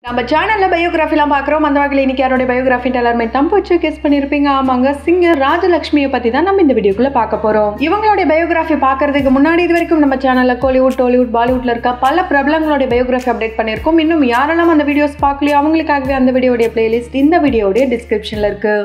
நம்ம சேனல்ல பயோகிராஃபிலாம் பார்க்குறோம் அந்த வகையில் இன்னைக்கு யாரோட பயோகிராஃபி எல்லாருமே தம்பு வச்சு கெஸ் பண்ணியிருப்பீங்க ஆமாங்க சிங்கர் ராஜலட்சுமியை பற்றி தான் நம்ம இந்த வீடியோக்குள்ள பார்க்க போகிறோம் இவங்களுடைய பயோகிராஃபி பார்க்கறதுக்கு முன்னாடி இது வரைக்கும் நம்ம சேனலில் கோலிவுட் டோலிவுட் பாலிவுட்ல இருக்க பல பிரபலங்களுடைய பயோகிராஃபி அப்டேட் பண்ணியிருக்கோம் இன்னும் யாரெல்லாம் அந்த வீடியோஸ் பார்க்கலையோ அவங்களுக்காகவே அந்த வீடியோடைய பிளேலிஸ்ட் இந்த வீடியோடைய டிஸ்கிரிப்ஷனில் இருக்கு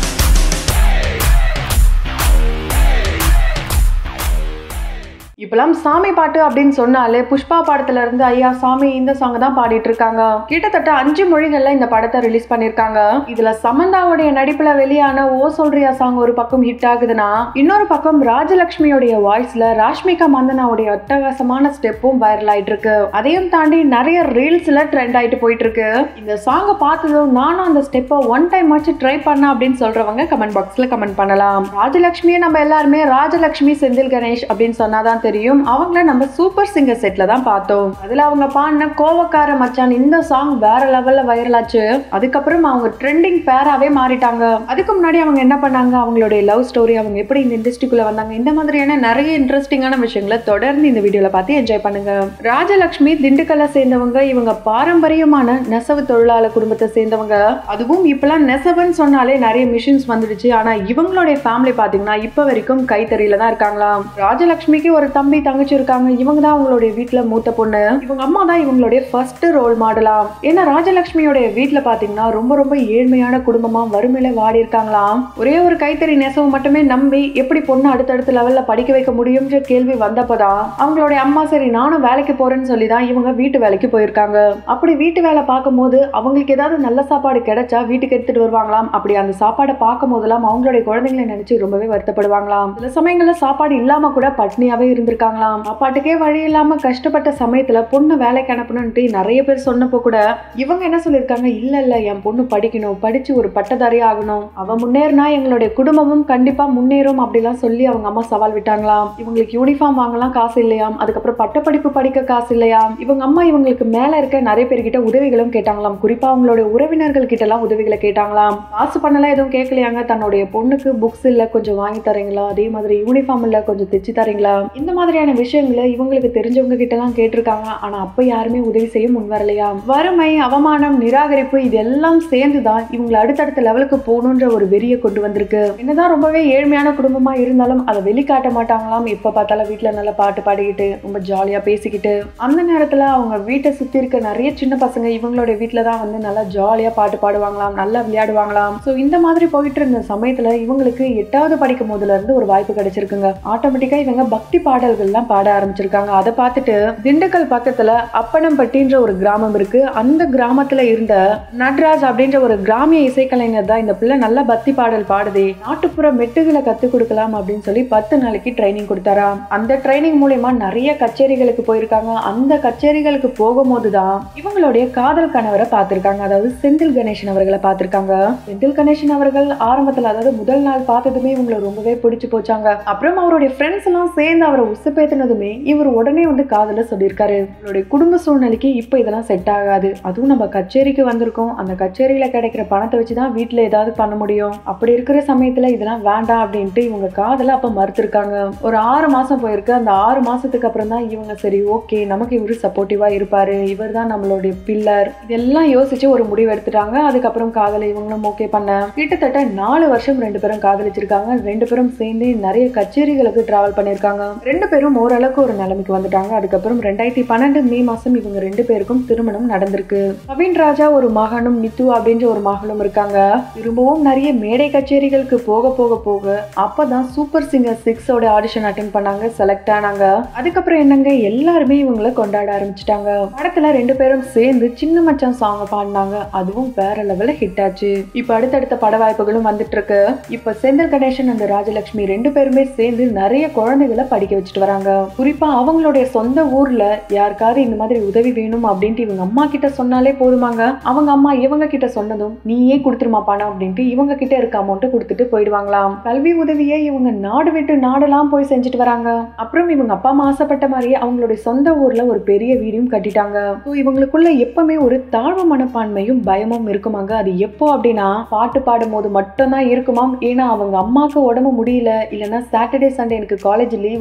இப்பெல்லாம் சாமி பாட்டு அப்படின்னு சொன்னாலே புஷ்பா படத்துல இருந்து ஐயா சாமி இந்த சாங் தான் பாடிட்டு இருக்காங்க கிட்டத்தட்ட அஞ்சு மொழிகள்ல இந்த படத்தை ரிலீஸ் பண்ணிருக்காங்க இதுல சமந்தாவுடைய நடிப்புல வெளியான ஓ சொல்றியா சாங் ஒரு பக்கம் ஹிட் ஆகுதுன்னா இன்னொரு பக்கம் ராஜலட்சுமியோடைய வாய்ஸ்ல ராஷ்மிகா மந்தனாவுடைய அட்டகாசமான ஸ்டெப்பும் வைரல் ஆயிட்டு இருக்கு அதையும் தாண்டி நிறைய ரீல்ஸ்ல ட்ரெண்ட் ஆயிட்டு போயிட்டு இருக்கு இந்த சாங்கை பார்த்ததும் நானும் அந்த ஸ்டெப்பை ஒன் டைம் ஆச்சு ட்ரை பண்ண அப்படின்னு சொல்றவங்க கமெண்ட் பாக்ஸ்ல கமெண்ட் பண்ணலாம் ராஜலட்சுமியை நம்ம எல்லாருமே ராஜலட்சுமி செந்தில் கணேஷ் அப்படின்னு சொன்னாதான் தெரியும் அவங்கள நம்ம சூப்பர் சிங்கர் செட்ல தான் பார்த்தோம் அதுல அவங்க பாடின கோவக்கார மச்சான் இந்த சாங் வேற லெவல்ல வைரல் ஆச்சு அதுக்கப்புறம் அவங்க ட்ரெண்டிங் பேராவே மாறிட்டாங்க அதுக்கு முன்னாடி அவங்க என்ன பண்ணாங்க அவங்களுடைய லவ் ஸ்டோரி அவங்க எப்படி இந்த இண்டஸ்ட்ரிக்குள்ள வந்தாங்க இந்த மாதிரியான நிறைய இன்ட்ரெஸ்டிங்கான விஷயங்களை தொடர்ந்து இந்த வீடியோல பார்த்து என்ஜாய் பண்ணுங்க ராஜலட்சுமி திண்டுக்கல்ல சேர்ந்தவங்க இவங்க பாரம்பரியமான நெசவு தொழிலாளர் குடும்பத்தை சேர்ந்தவங்க அதுவும் இப்பெல்லாம் நெசவுன்னு சொன்னாலே நிறைய மிஷின்ஸ் வந்துடுச்சு ஆனா இவங்களுடைய ஃபேமிலி பாத்தீங்கன்னா இப்ப வரைக்கும் கைத்தறியில தான் இருக்காங்களாம் ராஜலட்சுமிக்கு ஒரு தம்பி தங்கச்சி இருக்காங்க இவங்க தான் அவங்களுடைய வீட்டுல மூத்த பொண்ணு இவங்க அம்மா தான் இவங்களுடைய ஃபர்ஸ்ட் ரோல் மாடலாம் ஏன்னா ராஜலட்சுமியோடைய வீட்டுல பாத்தீங்கன்னா ரொம்ப ரொம்ப ஏழ்மையான குடும்பமா வறுமையில வாடி இருக்காங்களாம் ஒரே ஒரு கைத்தறி நெசவு மட்டுமே நம்பி எப்படி பொண்ணு அடுத்தடுத்த லெவல்ல படிக்க வைக்க முடியும்ன்ற கேள்வி வந்தப்பதான் அவங்களுடைய அம்மா சரி நானும் வேலைக்கு போறேன்னு சொல்லி தான் இவங்க வீட்டு வேலைக்கு போயிருக்காங்க அப்படி வீட்டு வேலை பார்க்கும்போது அவங்களுக்கு ஏதாவது நல்ல சாப்பாடு கிடைச்சா வீட்டுக்கு எடுத்துட்டு வருவாங்களாம் அப்படி அந்த சாப்பாடை பார்க்கும் போதெல்லாம் அவங்களுடைய குழந்தைங்களை நினைச்சு ரொம்பவே வருத்தப்படுவாங்களாம் சில சமயங்கள்ல சாப்பாடு இல்லாம கூட பட்னியாவே இருந்திருக்காங்களாம் சாப்பாட்டுக்கே வழி இல்லாம கஷ்டப்பட்ட சமயத்துல பொண்ணு வேலைக்கு அனுப்பணும்ட்டு நிறைய பேர் சொன்னப்போ கூட இவங்க என்ன சொல்லியிருக்காங்க இல்ல இல்ல என் பொண்ணு படிக்கணும் படிச்சு ஒரு பட்டதாரி ஆகணும் அவ முன்னேறினா எங்களுடைய குடும்பமும் கண்டிப்பா முன்னேறும் அப்படிலாம் சொல்லி அவங்க அம்மா சவால் விட்டாங்களாம் இவங்களுக்கு யூனிஃபார்ம் வாங்கலாம் காசு இல்லையாம் அதுக்கப்புறம் பட்டப்படிப்பு படிக்க காசு இல்லையாம் இவங்க அம்மா இவங்களுக்கு மேல இருக்க நிறைய பேர்கிட்ட உதவிகளும் கேட்டாங்களாம் குறிப்பா அவங்களுடைய உறவினர்கள் கிட்ட எல்லாம் உதவிகளை கேட்டாங்களாம் காசு பண்ணலாம் எதுவும் கேட்கலையாங்க தன்னுடைய பொண்ணுக்கு புக்ஸ் இல்ல கொஞ்சம் வாங்கி தரீங்களா அதே மாதிரி யூனிஃபார்ம் இல்ல கொஞ்சம் தைச்சு தரீங்களா இந்த மாதிரியான விஷயங்களை இவங்களுக்கு தெரிஞ்சவங்க கிட்ட எல்லாம் கேட்டிருக்காங்க ஆனா அப்ப யாருமே உதவி செய்ய முன் வரலையா வறுமை அவமானம் நிராகரிப்பு இதெல்லாம் சேர்ந்துதான் இவங்களை அடுத்தடுத்த லெவலுக்கு போகணுன்ற ஒரு வெறியை கொண்டு வந்திருக்கு என்னதான் ரொம்பவே ஏழ்மையான குடும்பமா இருந்தாலும் அதை வெளிக்காட்ட மாட்டாங்களாம் எப்ப பார்த்தாலும் வீட்டுல நல்லா பாட்டு பாடிக்கிட்டு ரொம்ப ஜாலியா பேசிக்கிட்டு அந்த நேரத்துல அவங்க வீட்டை சுத்தி இருக்க நிறைய சின்ன பசங்க இவங்களுடைய வீட்டுல தான் வந்து நல்லா ஜாலியா பாட்டு பாடுவாங்களாம் நல்லா விளையாடுவாங்களாம் சோ இந்த மாதிரி போயிட்டு இருந்த சமயத்துல இவங்களுக்கு எட்டாவது படிக்கும் போதுல இருந்து ஒரு வாய்ப்பு கிடைச்சிருக்குங்க ஆட்டோமேட்டிக்கா இவங்க பக்தி பாடல்கள்லாம் பாட ஆரம்பிச்சிருக்காங்க அதை பார்த்துட்டு திண்டுக்கல் பக்கத்துல அப்பனம்பட்டின்ற ஒரு கிராமம் இருக்கு அந்த கிராமத்துல இருந்த நட்ராஜ் அப்படின்ற ஒரு கிராமிய இசைக்கலைஞர் தான் இந்த பிள்ளை நல்ல பக்தி பாடல் பாடுதே நாட்டுப்புற மெட்டுகளை கத்து கொடுக்கலாம் அப்படின்னு சொல்லி பத்து நாளைக்கு ட்ரைனிங் கொடுத்தாராம் அந்த ட்ரைனிங் மூலயமா நிறைய கச்சேரிகளுக்கு போயிருக்காங்க அந்த கச்சேரிகளுக்கு போகும்போது தான் இவங்களுடைய காதல் கணவரை பார்த்திருக்காங்க அதாவது செந்தில் கணேசன் அவர்களை பார்த்திருக்காங்க செந்தில் கணேசன் அவர்கள் ஆரம்பத்துல அதாவது முதல் நாள் பார்த்ததுமே இவங்களை ரொம்பவே பிடிச்சு போச்சாங்க அப்புறம் அவருடைய ஃப்ரெண்ட்ஸ் எல்லாம் சேர்ந்து அவரை உசுப்பேத்தினதுமே இவர் உடனே வந்து காதல சொல்லியிருக்காரு இவருடைய குடும்ப சூழ்நிலைக்கு இப்போ இதெல்லாம் செட் ஆகாது அதுவும் நம்ம கச்சேரிக்கு வந்திருக்கோம் அந்த கச்சேரியில கிடைக்கிற பணத்தை வச்சு தான் வீட்டுல ஏதாவது பண்ண முடியும் அப்படி இருக்கிற சமயத்துல இதெல்லாம் வேண்டாம் அப்படின்ட்டு இவங்க காதல அப்ப மறுத்திருக்காங்க ஒரு ஆறு மாசம் போயிருக்கு அந்த ஆறு மாசத்துக்கு அப்புறம் தான் இவங்க சரி ஓகே நமக்கு இவரு சப்போர்ட்டிவா இருப்பாரு இவர் தான் நம்மளுடைய பில்லர் இதெல்லாம் யோசிச்சு ஒரு முடிவு எடுத்துட்டாங்க அதுக்கப்புறம் காதலை இவங்களும் ஓகே பண்ண கிட்டத்தட்ட நாலு வருஷம் ரெண்டு பேரும் காதலிச்சிருக்காங்க ரெண்டு பேரும் சேர்ந்து நிறைய கச்சேரிகளுக்கு டிராவல் பண்ணியிருக்காங்க ரெண்டு பேரும் ஓரளவுக்கு ஒரு நிலைமைக்கு வந்துட்டாங்க அதுக்கப்புறம் ரெண்டாயிரத்தி பன்னெண்டு மே மாசம் இவங்க ரெண்டு பேருக்கும் திருமணம் நடந்திருக்கு கவின் ராஜா ஒரு மகனும் நித்து அப்படின்ற ஒரு மகளும் இருக்காங்க திரும்பவும் நிறைய மேடை கச்சேரிகளுக்கு போக போக போக அப்பதான் சூப்பர் சிங்கர் சிக்ஸோட ஆடிஷன் அட்டன் பண்ணாங்க செலக்ட் ஆனாங்க அதுக்கப்புறம் என்னங்க எல்லாருமே இவங்களை கொண்டாட ஆரம்பிச்சிட்டாங்க படத்துல ரெண்டு பேரும் சேர்ந்து சின்ன மச்சான் சாங் பாடினாங்க அதுவும் வேற லெவல்ல ஹிட் ஆச்சு இப்ப அடுத்தடுத்த பட வாய்ப்புகளும் வந்துட்டு இருக்கு இப்ப செந்தில் கணேசன் அந்த ராஜலட்சுமி ரெண்டு பேருமே சேர்ந்து நிறைய குழந்தைகளை படிக்க வச்சுட்டு வராங்க குறிப்பா அவங்களுடைய சொந்த ஊர்ல யாருக்காவது இந்த மாதிரி உதவி வேணும் அப்படின்ட்டு இவங்க அம்மா கிட்ட சொன்னாலே போதுமாங்க அவங்க அம்மா இவங்க கிட்ட சொன்னதும் நீயே கொடுத்துருமா பணம் அப்படின்ட்டு இவங்க கிட்ட இருக்க அமௌண்ட் கொடுத்துட்டு போயிடுவாங்களாம் கல்வி உதவியை இவங்க நாடு விட்டு நாடெல்லாம் போய் செஞ்சுட்டு வராங்க அப்புறம் இவங்க அப்பா அம்மா ஆசைப்பட்ட மாதிரியே அவங்களுடைய சொந்த ஊர்ல ஒரு பெரிய வீடும் கட்டிட்டாங்க ஸோ இவங்களுக்குள்ள எப்பவுமே ஒரு தாழ்வு மனப்பான்மையும் பயமும் இருக்குமாங்க அது எப்போ அப்படின்னா பாட்டு பாடும் போது மட்டும்தான் இருக்குமாம் ஏன்னா அவங்க அம்மாவுக்கு உடம்பு முடியல இல்லைன்னா சாட்டர்டே சண்டே எனக்கு காலேஜ் லீவு அந்த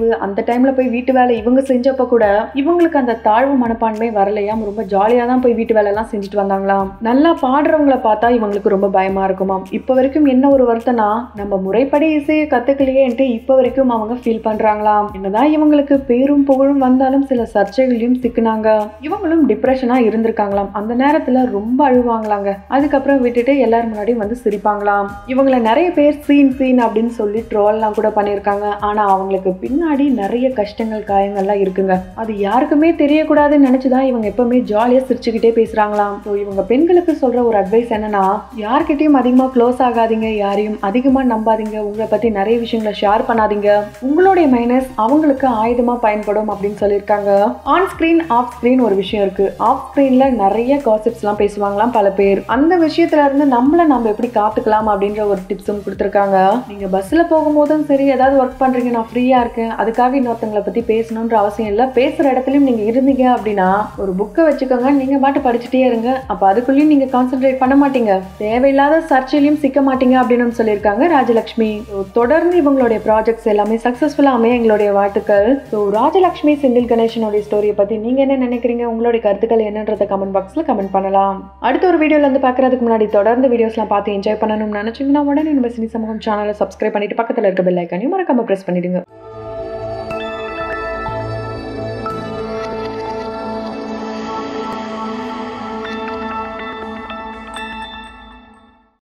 டைம்ல போய் வீட்டு வேலை இவங்க செஞ்சப்ப கூட இவங்களுக்கு அந்த தாழ்வு மனப்பான்மை வரலையாம் ரொம்ப ஜாலியா தான் போய் வீட்டு வேலை எல்லாம் செஞ்சுட்டு வந்தாங்களாம் நல்லா பாடுறவங்கள பார்த்தா இவங்களுக்கு ரொம்ப பயமா இருக்குமாம் இப்போ வரைக்கும் என்ன ஒரு வருத்தம்னா நம்ம முறைப்படி இசையை கத்துக்கலையேன்ட்டு இப்போ வரைக்கும் அவங்க ஃபீல் பண்றாங்களாம் என்னதான் இவங்களுக்கு பேரும் புகழும் வந்தாலும் சில சர்ச்சைகளையும் சிக்கினாங்க இவங்களும் டிப்ரெஷனா இருந்திருக்காங்களாம் அந்த நேரத்துல ரொம்ப அழுவாங்களாங்க அதுக்கப்புறம் விட்டுட்டு எல்லாரும் முன்னாடி வந்து சிரிப்பாங்களாம் இவங்கள நிறைய பேர் சீன் சீன் அப்படின்னு சொல்லி ட்ரோல்லாம் கூட பண்ணியிருக்காங்க ஆனா அவங்களுக்கு பின்னாடி நிறைய கஷ்டங்கள் காயங்கள்லாம் இருக்குங்க அது யாருக்குமே தெரியக்கூடாதுன்னு நினைச்சுதான் இவங்க எப்பவுமே ஜாலியா சிரிச்சுக்கிட்டே பேசுறாங்களாம் ஸோ இவங்க பெண்களுக்கு சொல்ற ஒரு அட்வைஸ் என்னன்னா யார்கிட்டயும் அதிகமா க்ளோஸ் ஆகாதீங்க யாரையும் அதிகமா நம்பாதீங்க உங்களை பத்தி நிறைய விஷயங்களை ஷேர் பண்ணாதீங்க உங்களுடைய மைனஸ் அவங்களுக்கு ஆயுதமா பயன்படும் அப்படின்னு சொல்லியிருக்காங்க ஆன் ஸ்கிரீன் ஆஃப் ஸ்கிரீன் ஒரு விஷயம் இருக்கு ஆஃப் ஸ்கிரீன்ல நிறைய காசிப்ஸ் எல்லாம் பேசுவாங்களாம் பல பேர் அந்த விஷயத்துல இருந்து நம்மள நம்ம எப்படி காத்துக்கலாம் அப்படின்ற ஒரு டிப்ஸும் கொடுத்துருக்காங்க நீங்க பஸ்ல போகும்போதும் சரி ஏதாவது ஒர்க் பண்றீங்க நான் ஃப்ரீயா இருக்கேன் அதுக்காக இன்னொருத்தங்களை பத்தி பேசணுன்ற அவசியம் இல்லை பேசுற இடத்துலயும் நீங்க இருந்தீங்க அப்படின்னா ஒரு புக்கை வச்சுக்கோங்க நீங்க பாட்டு படிச்சுட்டே இருங்க அப்ப அதுக்குள்ளேயும் நீங்க கான்சென்ட்ரேட் பண்ண மாட்டீங்க தேவையில்லாத சர்ச்சையிலையும் சிக்க மாட்டீங்க அப்படின்னு சொல்லியிருக்காங்க ராஜலட்சுமி So, தொடர்ந்து இவங்களுடைய ப்ராஜெக்ட்ஸ் எல்லாமே சக்சஸ்ஃபுல்லா அமைய எங்களுடைய வாழ்த்துக்கள் ஸோ ராஜலட்சுமி செந்தில் கணேசனுடைய ஸ்டோரியை பத்தி நீங்க என்ன நினைக்கிறீங்க உங்களுடைய கருத்துக்கள் என்னன்றத கமெண்ட் பாக்ஸ்ல கமெண்ட் பண்ணலாம் அடுத்த ஒரு வீடியோல இருந்து பார்க்கறதுக்கு முன்னாடி தொடர்ந்து வீடியோஸ்லாம் பார்த்து என்ஜாய் பண்ணணும்னு நினைச்சீங்கன்னா உடனே நம்ம சினி சமூகம் சேனலை சப்ஸ்கிரைப் பண்ணிட்டு பக்கத்துல இருக்க பெல் ஐக்கானையும் மறக்காம பிரஸ் பண்ணிடுங்க